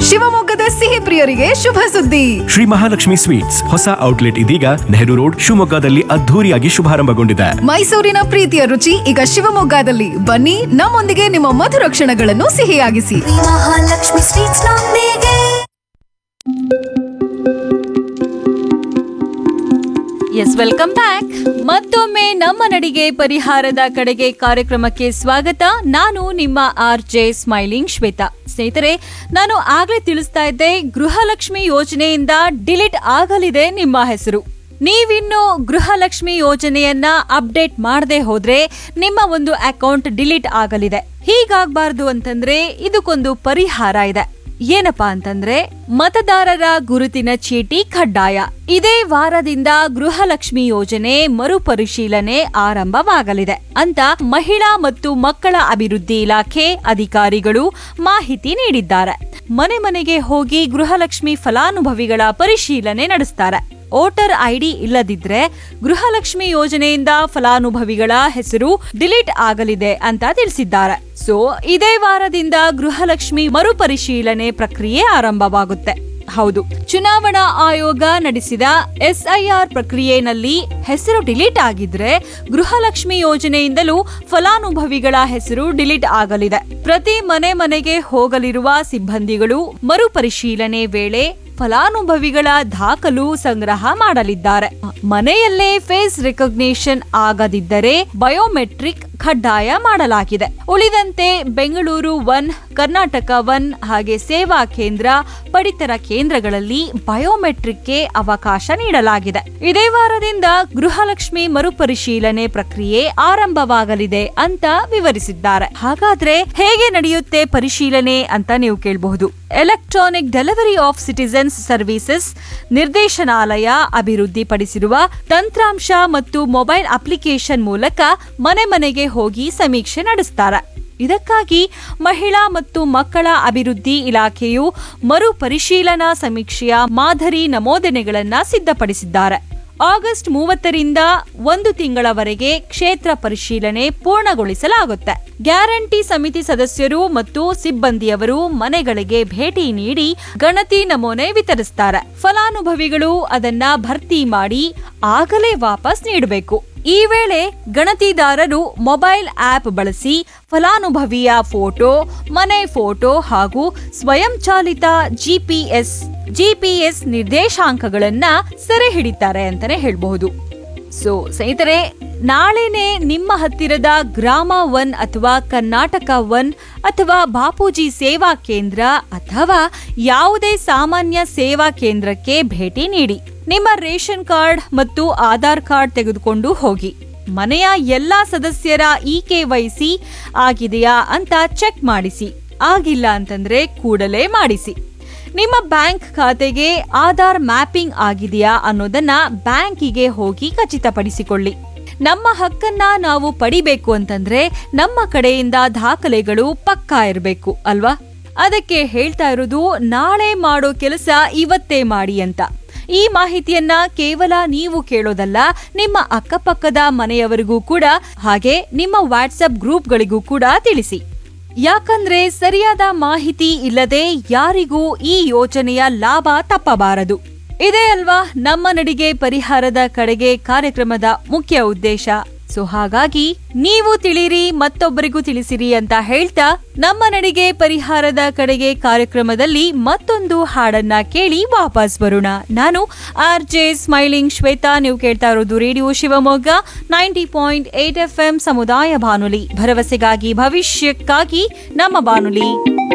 ಶಿವಮೊಗ್ಗದ ಸಿಹಿ ಪ್ರಿಯರಿಗೆ ಶುಭ ಸುದ್ದಿ ಶ್ರೀ ಮಹಾಲಕ್ಷ್ಮಿ ಸ್ವೀಟ್ಸ್ ಹೊಸ ಔಟ್ಲೆಟ್ ಇದೀಗ ನೆಹರು ರೋಡ್ ಶಿವಮೊಗ್ಗದಲ್ಲಿ ಅದ್ಧೂರಿಯಾಗಿ ಶುಭಾರಂಭಗೊಂಡಿದೆ ಮೈಸೂರಿನ ಪ್ರೀತಿಯ ರುಚಿ ಈಗ ಶಿವಮೊಗ್ಗದಲ್ಲಿ ಬನ್ನಿ ನಮ್ಮೊಂದಿಗೆ ನಿಮ್ಮ ಮಧುರ ಕ್ಷಣಗಳನ್ನು ಸಿಹಿಯಾಗಿಸಿ ಶ್ರೀ ಮಹಾಲಕ್ಷ್ಮಿ ಸ್ವೀಟ್ಸ್ ನೊಂದಿಗೆ ಎಸ್ ವೆಲ್ಕಮ್ ಬ್ಯಾಕ್ ಮತ್ತೊಮ್ಮೆ ನಮ್ಮ ನಡಿಗೆ ಪರಿಹಾರದ ಕಡೆಗೆ ಕಾರ್ಯಕ್ರಮಕ್ಕೆ ಸ್ವಾಗತ ನಾನು ನಿಮ್ಮ ಆರ್ ಜೆ ಸ್ಮೈಲಿಂಗ್ ಶ್ವೇತಾ ಸ್ನೇಹಿತರೆ ನಾನು ಆಗ್ಲೇ ತಿಳಿಸ್ತಾ ಇದ್ದೆ ಗೃಹಲಕ್ಷ್ಮಿ ಯೋಜನೆಯಿಂದ ಡಿಲೀಟ್ ಆಗಲಿದೆ ನಿಮ್ಮ ಹೆಸರು ನೀವಿನ್ನು ಗೃಹಲಕ್ಷ್ಮಿ ಯೋಜನೆಯನ್ನ ಅಪ್ಡೇಟ್ ಮಾಡದೆ ಹೋದ್ರೆ ನಿಮ್ಮ ಒಂದು ಅಕೌಂಟ್ ಡಿಲೀಟ್ ಆಗಲಿದೆ ಹೀಗಾಗಬಾರ್ದು ಅಂತಂದ್ರೆ ಇದಕ್ಕೊಂದು ಪರಿಹಾರ ಇದೆ ಏನಪ್ಪಾ ಅಂತಂದ್ರೆ ಮತದಾರರ ಗುರುತಿನ ಚೀಟಿ ಕಡ್ಡಾಯ ಇದೇ ವಾರದಿಂದ ಗೃಹಲಕ್ಷ್ಮಿ ಯೋಜನೆ ಮರುಪರಿಶೀಲನೆ ಆರಂಭವಾಗಲಿದೆ ಅಂತ ಮಹಿಳಾ ಮತ್ತು ಮಕ್ಕಳ ಅಭಿವೃದ್ಧಿ ಇಲಾಖೆ ಅಧಿಕಾರಿಗಳು ಮಾಹಿತಿ ನೀಡಿದ್ದಾರೆ ಮನೆ ಮನೆಗೆ ಹೋಗಿ ಗೃಹಲಕ್ಷ್ಮಿ ಫಲಾನುಭವಿಗಳ ಪರಿಶೀಲನೆ ನಡೆಸ್ತಾರೆ ವೋಟರ್ ಐಡಿ ಇಲ್ಲದಿದ್ರೆ ಗೃಹಲಕ್ಷ್ಮಿ ಯೋಜನೆಯಿಂದ ಫಲಾನುಭವಿಗಳ ಹೆಸರು ಡಿಲೀಟ್ ಆಗಲಿದೆ ಅಂತ ತಿಳಿಸಿದ್ದಾರೆ ಸೊ ಇದೇ ವಾರದಿಂದ ಗೃಹಲಕ್ಷ್ಮಿ ಮರುಪರಿಶೀಲನೆ ಪ್ರಕ್ರಿಯೆ ಆರಂಭವಾಗುತ್ತೆ ಹೌದು ಚುನಾವಣಾ ಆಯೋಗ ನಡೆಸಿದ ಎಸ್ಐಆರ್ ಪ್ರಕ್ರಿಯೆನಲ್ಲಿ ಹೆಸರು ಡಿಲೀಟ್ ಆಗಿದ್ರೆ ಗೃಹಲಕ್ಷ್ಮಿ ಯೋಜನೆಯಿಂದಲೂ ಫಲಾನುಭವಿಗಳ ಹೆಸರು ಡಿಲೀಟ್ ಆಗಲಿದೆ ಪ್ರತಿ ಮನೆ ಮನೆಗೆ ಹೋಗಲಿರುವ ಸಿಬ್ಬಂದಿಗಳು ಮರುಪರಿಶೀಲನೆ ವೇಳೆ ಫಲಾನುಭವಿಗಳ ದಾಖಲು ಸಂಗ್ರಹ ಮಾಡಲಿದ್ದಾರೆ ಮನೆಯಲ್ಲೇ ಫೇಸ್ ರೆಕಗ್ನೇಷನ್ ಆಗದಿದ್ದರೆ ಬಯೋಮೆಟ್ರಿಕ್ ಕಡ್ಡಾಯ ಮಾಡಲಾಗಿದೆ ಉಳಿದಂತೆ ಬೆಂಗಳೂರು ಒನ್ ಕರ್ನಾಟಕ ಒನ್ ಹಾಗೆ ಸೇವಾ ಕೇಂದ್ರ ಪಡಿತರ ಕೇಂದ್ರಗಳಲ್ಲಿ ಬಯೋಮೆಟ್ರಿಕ್ಗೆ ಅವಕಾಶ ನೀಡಲಾಗಿದೆ ಇದೇ ವಾರದಿಂದ ಗೃಹಲಕ್ಷ್ಮಿ ಮರುಪರಿಶೀಲನೆ ಪ್ರಕ್ರಿಯೆ ಆರಂಭವಾಗಲಿದೆ ಅಂತ ವಿವರಿಸಿದ್ದಾರೆ ಹಾಗಾದ್ರೆ ಹೇಗೆ ನಡೆಯುತ್ತೆ ಪರಿಶೀಲನೆ ಅಂತ ನೀವು ಕೇಳಬಹುದು electronic delivery of citizens services ನಿರ್ದೇಶನಾಲಯ ಅಭಿವೃದ್ಧಿಪಡಿಸಿರುವ ತಂತ್ರಾಂಶ ಮತ್ತು ಮೊಬೈಲ್ ಅಪ್ಲಿಕೇಶನ್ ಮೂಲಕ ಮನೆ ಮನೆಗೆ ಹೋಗಿ ಸಮೀಕ್ಷೆ ನಡೆಸ್ತಾರೆ ಇದಕ್ಕಾಗಿ ಮಹಿಳಾ ಮತ್ತು ಮಕ್ಕಳ ಅಭಿವೃದ್ಧಿ ಇಲಾಖೆಯು ಮರುಪರಿಶೀಲನಾ ಸಮೀಕ್ಷೆಯ ಮಾದರಿ ನಮೂದನೆಗಳನ್ನ ಸಿದ್ಧಪಡಿಸಿದ್ದಾರೆ ಆಗಸ್ಟ್ ಮೂವತ್ತರಿಂದ ಒಂದು ತಿಂಗಳವರೆಗೆ ಕ್ಷೇತ್ರ ಪರಿಶೀಲನೆ ಪೂರ್ಣಗೊಳಿಸಲಾಗುತ್ತೆ ಗ್ಯಾರಂಟಿ ಸಮಿತಿ ಸದಸ್ಯರು ಮತ್ತು ಸಿಬ್ಬಂದಿಯವರು ಮನೆಗಳಿಗೆ ಭೇಟಿ ನೀಡಿ ಗಣತಿ ನಮೂನೆ ವಿತರಿಸ್ತಾರೆ ಫಲಾನುಭವಿಗಳು ಅದನ್ನ ಭರ್ತಿ ಮಾಡಿ ಆಗಲೇ ವಾಪಸ್ ನೀಡಬೇಕು ಈ ವೇಳೆ ಗಣತಿದಾರರು ಮೊಬೈಲ್ ಆಪ್ ಬಳಸಿ ಫಲಾನುಭವಿಯ ಫೋಟೋ ಮನೆ ಫೋಟೋ ಹಾಗೂ ಸ್ವಯಂಚಾಲಿತ ಜಿಪಿಎಸ್ ಜಿಪಿಎಸ್ ನಿರ್ದೇಶಾಂಕಗಳನ್ನ ಸೆರೆ ಹಿಡಿತಾರೆ ಅಂತಾನೆ ಹೇಳ್ಬಹುದು ಸೊ ಸ್ನೇಹಿತರೆ ನಾಳೆನೆ ನಿಮ್ಮ ಹತ್ತಿರದ ಗ್ರಾಮ ಒನ್ ಅಥವಾ ಕರ್ನಾಟಕ ಒನ್ ಅಥವಾ ಬಾಪೂಜಿ ಸೇವಾ ಕೇಂದ್ರ ಅಥವಾ ಯಾವುದೇ ಸಾಮಾನ್ಯ ಸೇವಾ ಕೇಂದ್ರಕ್ಕೆ ಭೇಟಿ ನೀಡಿ ನಿಮ್ಮ ರೇಷನ್ ಕಾರ್ಡ್ ಮತ್ತು ಆಧಾರ್ ಕಾರ್ಡ್ ತೆಗೆದುಕೊಂಡು ಹೋಗಿ ಮನೆಯ ಎಲ್ಲಾ ಸದಸ್ಯರ ಇ ಸಿ ಆಗಿದೆಯಾ ಅಂತ ಚೆಕ್ ಮಾಡಿಸಿ ಆಗಿಲ್ಲ ಅಂತಂದ್ರೆ ಕೂಡಲೇ ಮಾಡಿಸಿ ನಿಮ್ಮ ಬ್ಯಾಂಕ್ ಖಾತೆಗೆ ಆಧಾರ್ ಮ್ಯಾಪಿಂಗ್ ಆಗಿದೆಯಾ ಅನ್ನೋದನ್ನ ಬ್ಯಾಂಕಿಗೆ ಹೋಗಿ ಖಚಿತಪಡಿಸಿಕೊಳ್ಳಿ ನಮ್ಮ ಹಕ್ಕನ್ನ ನಾವು ಪಡಿಬೇಕು ಅಂತಂದ್ರೆ ನಮ್ಮ ಕಡೆಯಿಂದ ದಾಖಲೆಗಳು ಪಕ್ಕಾ ಇರಬೇಕು ಅಲ್ವಾ ಅದಕ್ಕೆ ಹೇಳ್ತಾ ಇರೋದು ನಾಳೆ ಮಾಡೋ ಕೆಲಸ ಇವತ್ತೇ ಮಾಡಿ ಅಂತ ಈ ಮಾಹಿತಿಯನ್ನ ಕೇವಲ ನೀವು ಕೇಳೋದಲ್ಲ ನಿಮ್ಮ ಅಕ್ಕಪಕ್ಕದ ಮನೆಯವರಿಗೂ ಕೂಡ ಹಾಗೆ ನಿಮ್ಮ ವಾಟ್ಸಪ್ ಗ್ರೂಪ್ಗಳಿಗೂ ಕೂಡ ತಿಳಿಸಿ ಯಾಕಂದ್ರೆ ಸರಿಯಾದ ಮಾಹಿತಿ ಇಲ್ಲದೆ ಯಾರಿಗೂ ಈ ಯೋಜನೆಯ ಲಾಭ ತಪ್ಪಬಾರದು ಇದೇ ಅಲ್ವಾ ನಮ್ಮ ನಡಿಗೆ ಪರಿಹಾರದ ಕಡೆಗೆ ಕಾರ್ಯಕ್ರಮದ ಮುಖ್ಯ ಉದ್ದೇಶ ಸೊ ಹಾಗಾಗಿ ನೀವು ತಿಳಿರಿ ಮತ್ತೊಬ್ಬರಿಗೂ ತಿಳಿಸಿರಿ ಅಂತ ಹೇಳ್ತಾ ನಮ್ಮ ನಡಿಗೆ ಪರಿಹಾರದ ಕಡೆಗೆ ಕಾರ್ಯಕ್ರಮದಲ್ಲಿ ಮತ್ತೊಂದು ಹಾಡನ್ನ ಕೇಳಿ ವಾಪಸ್ ಬರೋಣ ನಾನು ಆರ್ ಜೆ ಸ್ಮೈಲಿಂಗ್ ಶ್ವೇತಾ ನೀವು ಕೇಳ್ತಾ ಇರೋದು radio Shivamogga ninety point eight F M ಸಮುದಾಯ ಬಾನುಲಿ ಭರವಸೆಗಾಗಿ ಭವಿಷ್ಯಕ್ಕಾಗಿ ನಮ್ಮ ಬಾನುಲಿ